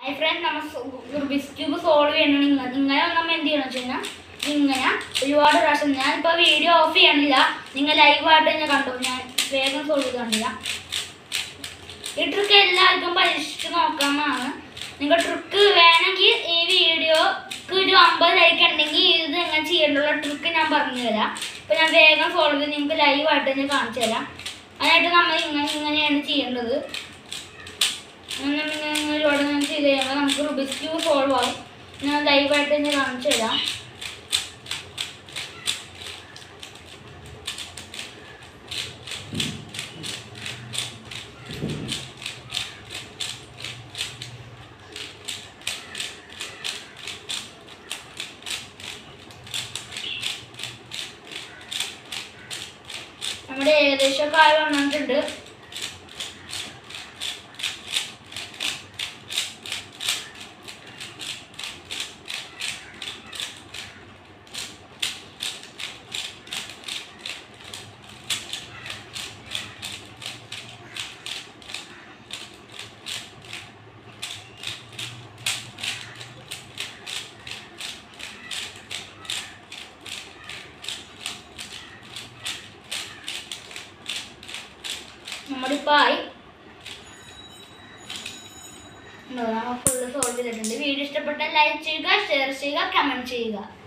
hi friend നമ്മൾ Rubik's cube solve ചെയ്യണം ഇങ്ങനെ ഇങ്ങനെ നമ്മൾ എന്ത് ചെയ്യണം വെച്ച് കഴിഞ്ഞാൽ ഇങ്ങനെ ഒരുപാട് പ്രാവശ്യം ഞാനിപ്പോൾ വീഡിയോ ഓഫ് ചെയ്യണില്ല നിങ്ങൾ ലൈവായിട്ട് തന്നെ കണ്ടു ഞാൻ വേഗം സോൾവ് ചെയ്ത് കാണില്ല ഈ ട്രിക്ക് എല്ലാവർക്കും പരീക്ഷിച്ച് നോക്കാമെന്നാണ് നിങ്ങൾ ട്രിക്ക് വേണമെങ്കിൽ ഈ വീഡിയോക്ക് ഒരു അമ്പത് ലൈക്ക് ഉണ്ടെങ്കിൽ ഇത് എങ്ങനെ ചെയ്യേണ്ടുള്ള ട്രിക്ക് ഞാൻ പറഞ്ഞു തരാം ഇപ്പം ഞാൻ വേഗം സോൾവ് ചെയ്ത് നിങ്ങൾക്ക് ലൈവായിട്ട് തന്നെ കാണിച്ചു തരാം അതിനായിട്ട് നമ്മൾ ഇങ്ങനെ ഇങ്ങനെയാണ് ചെയ്യേണ്ടത് അങ്ങനെ പിന്നെ ഇങ്ങനെ ഒരുപാട് നേരം ചെയ്ത് കഴിയുമ്പോൾ നമുക്ക് റുബിക്സ് ക്യൂബ് സോൾവ് ആവും ഞാൻ ലൈവായിട്ട് തന്നെ കാണിച്ചു തരാം നമ്മുടെ ഏകദേശം കായ വന്നിട്ടുണ്ട് നമ്മളിപ്പോൾ ആയി ഫുള്ള് സോൾവ് ചെയ്തിട്ടുണ്ട് വീഡിയോ ഇഷ്ടപ്പെട്ടാൽ ലൈക്ക് ചെയ്യുക ഷെയർ ചെയ്യുക കമൻറ്റ് ചെയ്യുക